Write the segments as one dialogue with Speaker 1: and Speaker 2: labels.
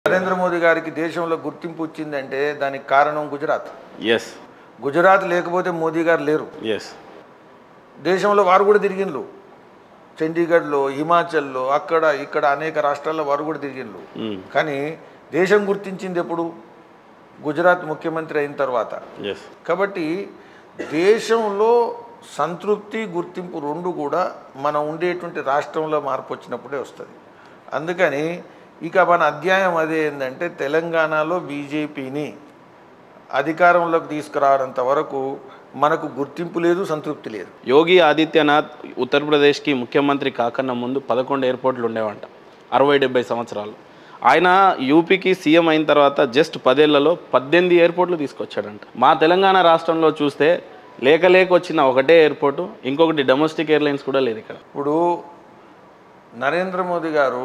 Speaker 1: నరేంద్ర మోదీ గారికి దేశంలో గుర్తింపు వచ్చిందంటే దానికి కారణం గుజరాత్
Speaker 2: ఎస్
Speaker 1: గుజరాత్ లేకపోతే మోదీ గారు లేరు
Speaker 2: ఎస్
Speaker 1: దేశంలో వారు కూడా తిరిగిండ్రు చండీగఢ్లో హిమాచల్లో అక్కడ ఇక్కడ అనేక రాష్ట్రాల్లో వారు కూడా తిరిగిండ్రు కానీ దేశం గుర్తించింది ఎప్పుడు గుజరాత్ ముఖ్యమంత్రి అయిన తర్వాత
Speaker 2: ఎస్
Speaker 1: కాబట్టి దేశంలో సంతృప్తి గుర్తింపు రెండు కూడా మనం ఉండేటువంటి రాష్ట్రంలో మార్పు వచ్చినప్పుడే వస్తుంది అందుకని ఇక మన అధ్యాయం అదే ఏంటంటే తెలంగాణలో బీజేపీని అధికారంలోకి తీసుకురావడంత వరకు మనకు గుర్తింపు లేదు సంతృప్తి లేదు
Speaker 2: యోగి ఆదిత్యనాథ్ ఉత్తరప్రదేశ్కి ముఖ్యమంత్రి కాకన్నా ముందు పదకొండు ఎయిర్పోర్ట్లు ఉండేవంట అరవై డెబ్బై సంవత్సరాలు ఆయన యూపీకి సీఎం అయిన తర్వాత జస్ట్ పదేళ్లలో పద్దెనిమిది ఎయిర్పోర్ట్లు తీసుకొచ్చాడంట మా తెలంగాణ రాష్ట్రంలో చూస్తే లేక లేక వచ్చిన ఒకటే ఎయిర్పోర్టు ఇంకొకటి డొమెస్టిక్ ఎయిర్లైన్స్ కూడా లేదు ఇక్కడ
Speaker 1: ఇప్పుడు నరేంద్ర మోదీ గారు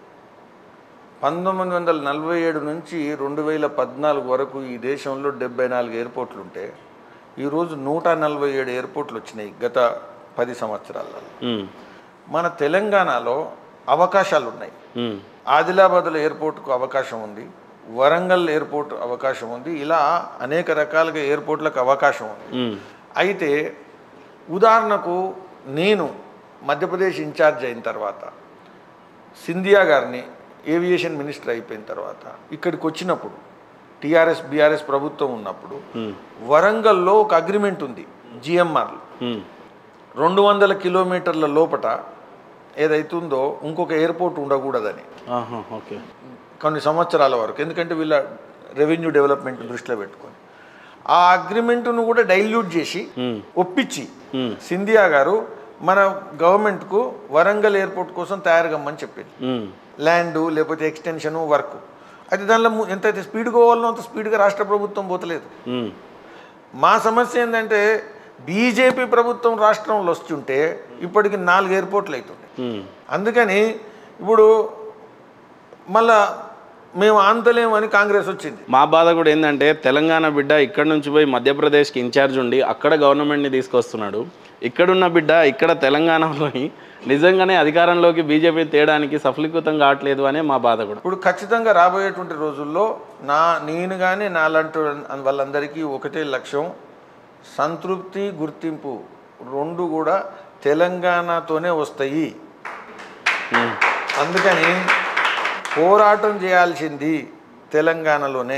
Speaker 1: పంతొమ్మిది వందల నలభై ఏడు నుంచి రెండు వేల పద్నాలుగు వరకు ఈ దేశంలో డెబ్బై నాలుగు ఎయిర్పోర్ట్లు ఉంటే ఈరోజు నూట నలభై ఏడు ఎయిర్పోర్ట్లు వచ్చినాయి గత పది సంవత్సరాలలో
Speaker 2: ఉమ్,
Speaker 1: మన తెలంగాణలో అవకాశాలు ఉన్నాయి
Speaker 2: ఉమ్,
Speaker 1: ఆదిలాబాద్లో ఎయిర్పోర్ట్కు అవకాశం ఉంది వరంగల్ ఎయిర్పోర్ట్ అవకాశం ఉంది ఇలా అనేక రకాలుగా ఎయిర్పోర్ట్లకు అవకాశం ఉంది
Speaker 2: ఉమ్,
Speaker 1: అయితే ఉదాహరణకు నేను మధ్యప్రదేశ్ ఇన్ఛార్జ్ అయిన తర్వాత సింధియా గారిని ఏవియేషన్ మినిస్టర్ అయిపోయిన తర్వాత ఇక్కడికి వచ్చినప్పుడు టీఆర్ఎస్ బీఆర్ఎస్ ప్రభుత్వం ఉన్నప్పుడు
Speaker 2: ఉమ్,
Speaker 1: వరంగల్లో ఒక అగ్రిమెంట్ ఉంది జిఎంఆర్
Speaker 2: ఉమ్,
Speaker 1: రెండు వందల కిలోమీటర్ల లోపట ఏదైతుందో ఇంకొక ఎయిర్పోర్ట్ ఉండకూడదని
Speaker 2: ఆహా, ఓకే
Speaker 1: కొన్ని సంవత్సరాల వరకు ఎందుకంటే వీళ్ళ రెవెన్యూ డెవలప్మెంట్ దృష్టిలో పెట్టుకొని ఆ అగ్రిమెంట్ను కూడా డైల్యూట్ చేసి
Speaker 2: ఉమ్,
Speaker 1: ఒప్పించి
Speaker 2: ఉమ్,
Speaker 1: సింధియా గారు మన గవర్నమెంట్కు వరంగల్ ఎయిర్పోర్ట్ కోసం తయారు కమ్మని చెప్పింది
Speaker 2: ఉమ్,
Speaker 1: ల్యాండు లేకపోతే ఎక్స్టెన్షను వర్క్ అయితే దానిలో ము- ఎంతైతే స్పీడ్ కావాలనో అంత స్పీడ్గా రాష్ట్ర ప్రభుత్వం పోతలేదు
Speaker 2: ఉమ్,
Speaker 1: మా సమస్య ఏంటంటే బీజేపీ ప్రభుత్వం రాష్ట్రంలో వస్తుంటే ఇప్పటికి నాలుగు ఎయిర్పోర్ట్లు అవుతుండే
Speaker 2: ఉమ్.
Speaker 1: అందుకని ఇప్పుడు మళ్ళా మేము ఆంతలేమని కాంగ్రెస్ వచ్చింది
Speaker 2: మా బాధ కూడా ఏంటంటే తెలంగాణ బిడ్డ ఇక్కడ నుంచి పోయి మధ్యప్రదేశ్కి ఇన్ఛార్జ్ ఉండి అక్కడ గవర్నమెంట్ని తీసుకొస్తున్నాడు ఇక్కడున్న బిడ్డ ఇక్కడ తెలంగాణలోని నిజంగానే అధికారంలోకి బీజేపీ తేయడానికి సఫలీకృతం కావట్లేదు అనే మా బాధ కూడా
Speaker 1: ఇప్పుడు ఖచ్చితంగా రాబోయేటువంటి రోజుల్లో నా నేను కానీ నాలాంటి వాళ్ళందరికీ ఒకటే లక్ష్యం సంతృప్తి గుర్తింపు రెండు కూడా తెలంగాణతోనే వస్తాయి
Speaker 2: ఉమ్,
Speaker 1: అందుకని పోరాటం చేయాల్సింది తెలంగాణలోనే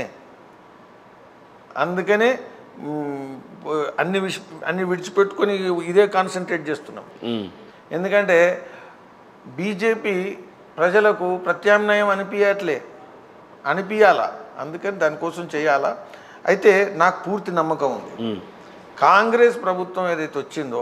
Speaker 1: అందుకనే మ్, అన్ని విష అన్ని విడిచిపెట్టుకొని ఇదే కాన్సన్ట్రేట్ చేస్తున్నాం
Speaker 2: ఉమ్,
Speaker 1: ఎందుకంటే బీజేపీ ప్రజలకు ప్రత్యామ్నాయం అనిపించట్లే అనిపించాలా అందుకని దానికోసం చేయాలా అయితే నాకు పూర్తి నమ్మకం ఉంది
Speaker 2: ఉమ్,
Speaker 1: కాంగ్రెస్ ప్రభుత్వం ఏదైతే వచ్చిందో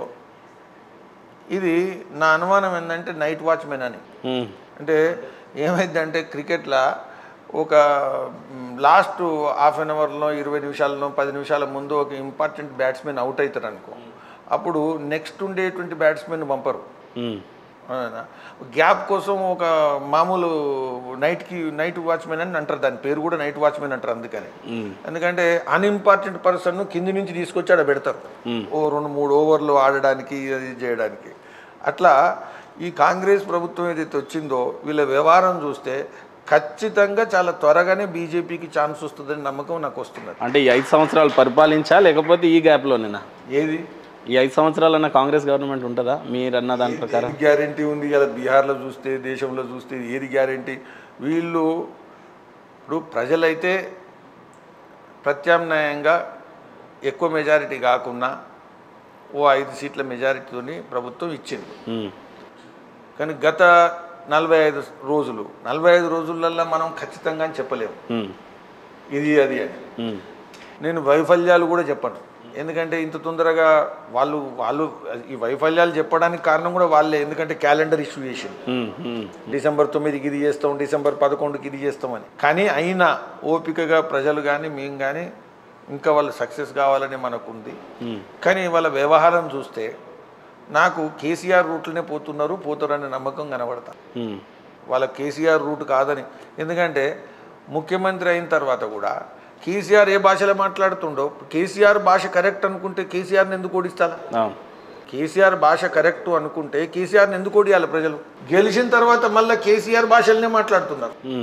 Speaker 1: ఇది నా అనుమానం ఏంటంటే నైట్ వాచ్మెన్ అని
Speaker 2: ఉమ్,
Speaker 1: అంటే ఏమైందంటే క్రికెట్లో ఒక లాస్ట్ హాఫ్ అన్ అవర్లో ఇరవై నిమిషాలలో పది నిమిషాల ముందు ఒక ఇంపార్టెంట్ బ్యాట్స్మెన్ అవుట్ అవుతారు అనుకో అప్పుడు నెక్స్ట్ ఉండేటువంటి బ్యాట్స్మెన్ పంపరు
Speaker 2: ఉమ్,
Speaker 1: అవునా? గ్యాప్ కోసం ఒక మామూలు నైట్కి నైట్ వాచ్మెన్ అని అంటారు దాని పేరు కూడా నైట్ వాచ్మెన్ అంటారు అందుకని
Speaker 2: ఉమ్,
Speaker 1: ఎందుకంటే అన్ఇంపార్టెంట్ పర్సన్ కింది నుంచి తీసుకొచ్చి ఆడ పెడతారు
Speaker 2: Hmm.
Speaker 1: ఓ రెండు మూడు ఓవర్లు ఆడడానికి అది చేయడానికి అట్లా ఈ కాంగ్రెస్ ప్రభుత్వం ఏదైతే వచ్చిందో వీళ్ళ వ్యవహారం చూస్తే ఖచ్చితంగా చాలా త్వరగానే బీజేపీకి ఛాన్స్ వస్తుందని నమ్మకం నాకు వస్తున్నది
Speaker 2: అంటే ఈ ఐదు సంవత్సరాలు పరిపాలించా లేకపోతే ఈ గ్యాప్లోనేనా
Speaker 1: ఏది
Speaker 2: ఈ ఐదు సంవత్సరాలన్నా కాంగ్రెస్ గవర్నమెంట్ ఉంటుందా మీరన్న దాని ప్రకారం
Speaker 1: గ్యారంటీ ఉంది ఇలా బీహార్లో చూస్తే దేశంలో చూస్తే ఏది గ్యారంటీ వీళ్ళు ఇప్పుడు ప్రజలైతే ప్రత్యామ్నాయంగా ఎక్కువ మెజారిటీ కాకుండా ఓ ఐదు సీట్ల మెజారిటీతోని ప్రభుత్వం ఇచ్చింది
Speaker 2: ఉమ్,
Speaker 1: కానీ గత నలభై ఐదు రోజులు నలభై ఐదు రోజులల్లో మనం ఖచ్చితంగా అని చెప్పలేము
Speaker 2: ఉమ్,
Speaker 1: ఇది అది అని
Speaker 2: ఉమ్,
Speaker 1: నేను వైఫల్యాలు కూడా చెప్పను ఎందుకంటే ఇంత తొందరగా వాళ్ళు వాళ్ళు ఈ వైఫల్యాలు చెప్పడానికి కారణం కూడా వాళ్ళే ఎందుకంటే క్యాలెండర్ ఇష్యూ చేసింది
Speaker 2: ఉమ్, ఉమ్,
Speaker 1: డిసెంబర్ తొమ్మిదికి ఇది చేస్తాం డిసెంబర్ పదకొండుకి ఇది చేస్తామని కానీ అయినా ఓపికగా ప్రజలు కానీ మేము కానీ ఇంకా వాళ్ళు సక్సెస్ కావాలని మనకుంది
Speaker 2: ఉమ్,
Speaker 1: కానీ వాళ్ళ వ్యవహారం చూస్తే నాకు కేసీఆర్ రూట్లనే పోతున్నారు పోతారనే నమ్మకం కనబడతా
Speaker 2: ఉమ్,
Speaker 1: వాళ్ళ కేసీఆర్ రూట్ కాదని ఎందుకంటే ముఖ్యమంత్రి అయిన తర్వాత కూడా కేసీఆర్ ఏ భాషలో మాట్లాడుతుండో కేసీఆర్ భాష కరెక్ట్ అనుకుంటే కేసీఆర్ని ఎందుకు ఓడిస్తారా
Speaker 2: అవును
Speaker 1: కేసీఆర్ భాష కరెక్ట్ అనుకుంటే కేసీఆర్ని ఎందుకు ఓడియాలి ప్రజలు గెలిచిన తర్వాత మళ్ళీ కేసీఆర్ భాషలనే మాట్లాడుతున్నారు
Speaker 2: ఉమ్,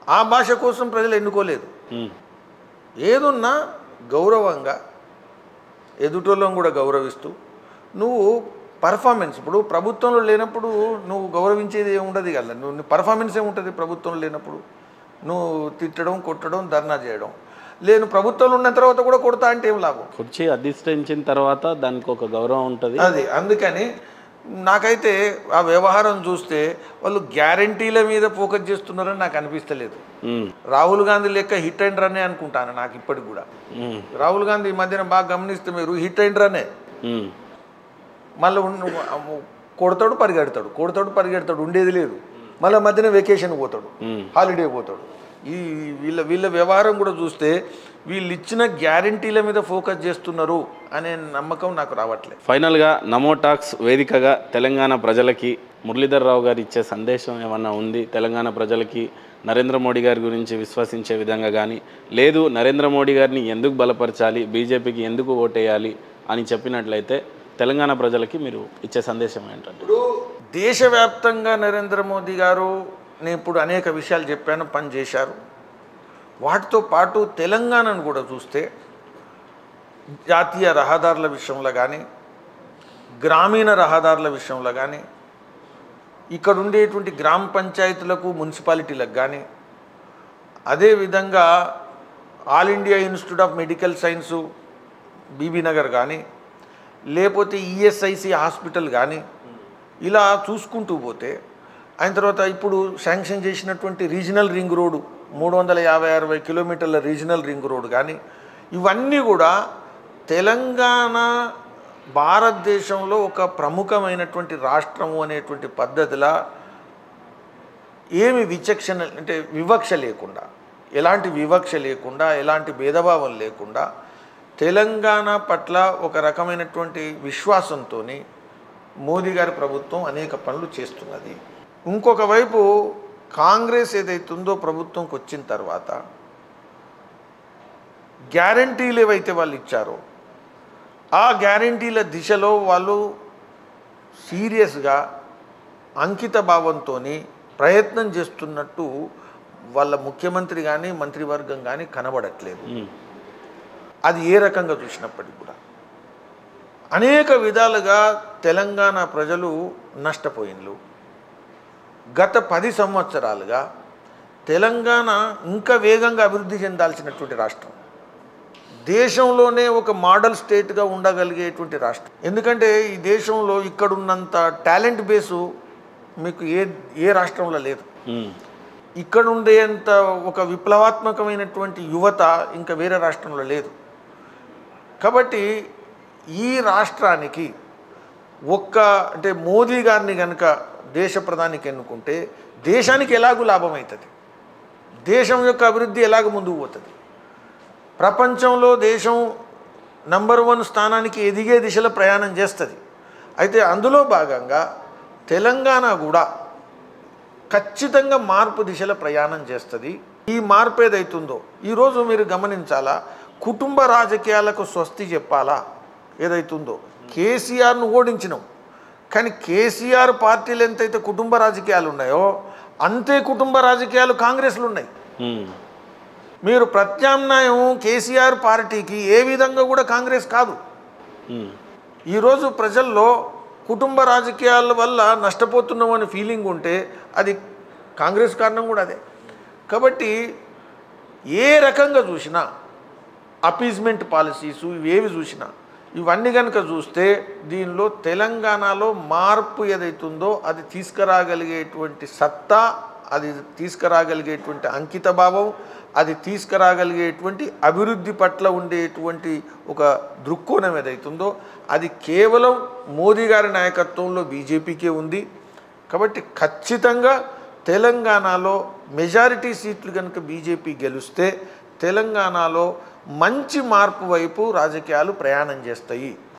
Speaker 1: ఆ భాష కోసం ప్రజలు ఎన్నుకోలేదు
Speaker 2: ఉమ్,
Speaker 1: ఏదున్నా గౌరవంగా ఎదుటోళ్ళం కూడా గౌరవిస్తూ నువ్వు పర్ఫార్మెన్స్ ఇప్పుడు ప్రభుత్వంలో లేనప్పుడు నువ్వు గౌరవించేది ఏముండదు కదా నువ్వు నీ పర్ఫార్మెన్స్ ఏముంటుంది ప్రభుత్వంలో లేనప్పుడు నువ్వు తిట్టడం కొట్టడం ధర్నా చేయడం లేను ప్రభుత్వంలో ఉన్న తర్వాత కూడా కొడతా అంటే ఏం లాభం
Speaker 2: కుర్చీ అధిష్ఠించిన తర్వాత దానికి ఒక గౌరవం ఉంటుంది
Speaker 1: అది అందుకని నాకైతే ఆ వ్యవహారం చూస్తే వాళ్ళు గ్యారంటీల మీద ఫోకస్ చేస్తున్నారని నాకు అనిపిస్తలేదు
Speaker 2: ఉమ్,
Speaker 1: రాహుల్ గాంధీ లెక్క హిట్ అండ్ రన్నే అనుకుంటాను నాకు ఇప్పటికి కూడా
Speaker 2: ఉమ్,
Speaker 1: రాహుల్ గాంధీ ఈ మధ్యన బాగా గమనిస్తే మీరు హిట్ అండ్ రన్నే
Speaker 2: ఉమ్,
Speaker 1: మళ్ళీ ఉన్న- కొడతాడు పరిగెడతాడు కొడతాడు పరిగెడతాడు ఉండేది లేదు మళ్ళీ మధ్యన వెకేషన్ పోతాడు
Speaker 2: ఉమ్.
Speaker 1: హాలిడే పోతాడు ఈ వీళ్ళ వీళ్ళ వ్యవహారం కూడా చూస్తే వీళ్ళు ఇచ్చిన గ్యారంటీల మీద ఫోకస్ చేస్తున్నారు అనే నమ్మకం నాకు రావట్లేదు
Speaker 2: ఫైనల్గా నమో టాక్స్ వేదికగా తెలంగాణ ప్రజలకి మురళీధర్ రావు గారు ఇచ్చే సందేశం ఏమన్నా ఉంది తెలంగాణ ప్రజలకి నరేంద్ర మోడీ గారి గురించి విశ్వసించే విధంగా కానీ లేదు నరేంద్ర మోడీ గారిని ఎందుకు బలపరచాలి బీజేపీకి ఎందుకు ఓటేయాలి అని చెప్పినట్లయితే తెలంగాణ ప్రజలకి మీరు ఇచ్చే సందేశం ఏంటంటే
Speaker 1: ఇప్పుడు దేశవ్యాప్తంగా నరేంద్ర మోదీ గారు నేను ఇప్పుడు అనేక విషయాలు చెప్పాను పని చేశారు వాటితో పాటు తెలంగాణను కూడా చూస్తే జాతీయ రహదారుల విషయంలో కానీ గ్రామీణ రహదారుల విషయంలో కానీ ఇక్కడ ఉండేటువంటి గ్రామ పంచాయతీలకు మున్సిపాలిటీలకు కానీ అదేవిధంగా All India Institute of Medical Science Bibi Nagar కానీ లేకపోతే ఈఎస్ఐసి హాస్పిటల్ కానీ ఇలా చూసుకుంటూ పోతే ఆయన తర్వాత ఇప్పుడు శాంక్షన్ చేసినటువంటి రీజనల్ రింగ్ రోడ్డు మూడు వందల యాభై అరవై కిలోమీటర్ల రీజనల్ రింగ్ రోడ్డు కానీ ఇవన్నీ కూడా తెలంగాణ భారతదేశంలో ఒక ప్రముఖమైనటువంటి రాష్ట్రము అనేటువంటి పద్ధతిలా ఏమి విచక్షణ అంటే వివక్ష లేకుండా ఎలాంటి వివక్ష లేకుండా ఎలాంటి భేదభావం లేకుండా తెలంగాణ పట్ల ఒక రకమైనటువంటి విశ్వాసంతో మోదీ గారి ప్రభుత్వం అనేక పనులు చేస్తున్నది ఇంకొక వైపు కాంగ్రెస్ ఏదైతుందో ప్రభుత్వంకి వచ్చిన తర్వాత గ్యారంటీలు ఏవైతే వాళ్ళు ఇచ్చారో ఆ గ్యారంటీల దిశలో వాళ్ళు సీరియస్గా అంకిత భావంతో ప్రయత్నం చేస్తున్నట్టు వాళ్ళ ముఖ్యమంత్రి కానీ మంత్రివర్గం కానీ కనబడట్లేదు
Speaker 2: ఉమ్,
Speaker 1: అది ఏ రకంగా చూసినప్పటికీ కూడా అనేక విధాలుగా తెలంగాణ ప్రజలు నష్టపోయినలు గత పది సంవత్సరాలుగా తెలంగాణ ఇంకా వేగంగా అభివృద్ధి చెందాల్సినటువంటి రాష్ట్రం దేశంలోనే ఒక మోడల్ స్టేట్గా ఉండగలిగేటువంటి రాష్ట్రం ఎందుకంటే ఈ దేశంలో ఇక్కడున్నంత టాలెంట్ బేసు మీకు ఏ ఏ రాష్ట్రంలో లేదు
Speaker 2: ఉమ్,
Speaker 1: ఇక్కడ ఉండేంత ఒక విప్లవాత్మకమైనటువంటి యువత ఇంకా వేరే రాష్ట్రంలో లేదు కాబట్టి ఈ రాష్ట్రానికి ఒక్క అంటే మోదీ గారిని కనుక దేశ ప్రధానికి ఎన్నుకుంటే దేశానికి ఎలాగూ లాభం అవుతుంది దేశం యొక్క అభివృద్ధి ఎలాగ ముందుకు పోతుంది ప్రపంచంలో దేశం నంబర్ వన్ స్థానానికి ఎదిగే దిశలో ప్రయాణం చేస్తుంది అయితే అందులో భాగంగా తెలంగాణ కూడా ఖచ్చితంగా మార్పు దిశలో ప్రయాణం చేస్తుంది ఈ మార్పు ఏదైతుందో ఈరోజు మీరు గమనించాలా కుటుంబ రాజకీయాలకు స్వస్తి చెప్పాలా ఏదైతుందో కేసీఆర్ను ఓడించినాం కానీ కేసీఆర్ పార్టీలు ఎంతైతే కుటుంబ రాజకీయాలు ఉన్నాయో అంతే కుటుంబ రాజకీయాలు కాంగ్రెస్లు ఉన్నాయి
Speaker 2: ఉమ్,
Speaker 1: మీరు ప్రత్యామ్నాయం కేసీఆర్ పార్టీకి ఏ విధంగా కూడా కాంగ్రెస్ కాదు
Speaker 2: ఉమ్,
Speaker 1: ఈరోజు ప్రజల్లో కుటుంబ రాజకీయాల వల్ల నష్టపోతున్నామని ఫీలింగ్ ఉంటే అది కాంగ్రెస్ కారణం కూడా అదే కాబట్టి ఏ రకంగా చూసినా అపీజ్మెంట్ పాలసీస్ ఇవేవి చూసినా ఇవన్నీ కనుక చూస్తే దీనిలో తెలంగాణలో మార్పు ఏదైతుందో అది తీసుకురాగలిగేటువంటి సత్తా అది తీసుకురాగలిగేటువంటి అంకిత భావం అది తీసుకురాగలిగేటువంటి అభివృద్ధి పట్ల ఉండేటువంటి ఒక దృక్కోణం ఏదైతుందో అది కేవలం మోదీ గారి నాయకత్వంలో బీజేపీకే ఉంది కాబట్టి ఖచ్చితంగా తెలంగాణలో మెజారిటీ సీట్లు కనుక బీజేపీ గెలిస్తే తెలంగాణలో మంచి మార్పు వైపు రాజకీయాలు ప్రయాణం చేస్తాయి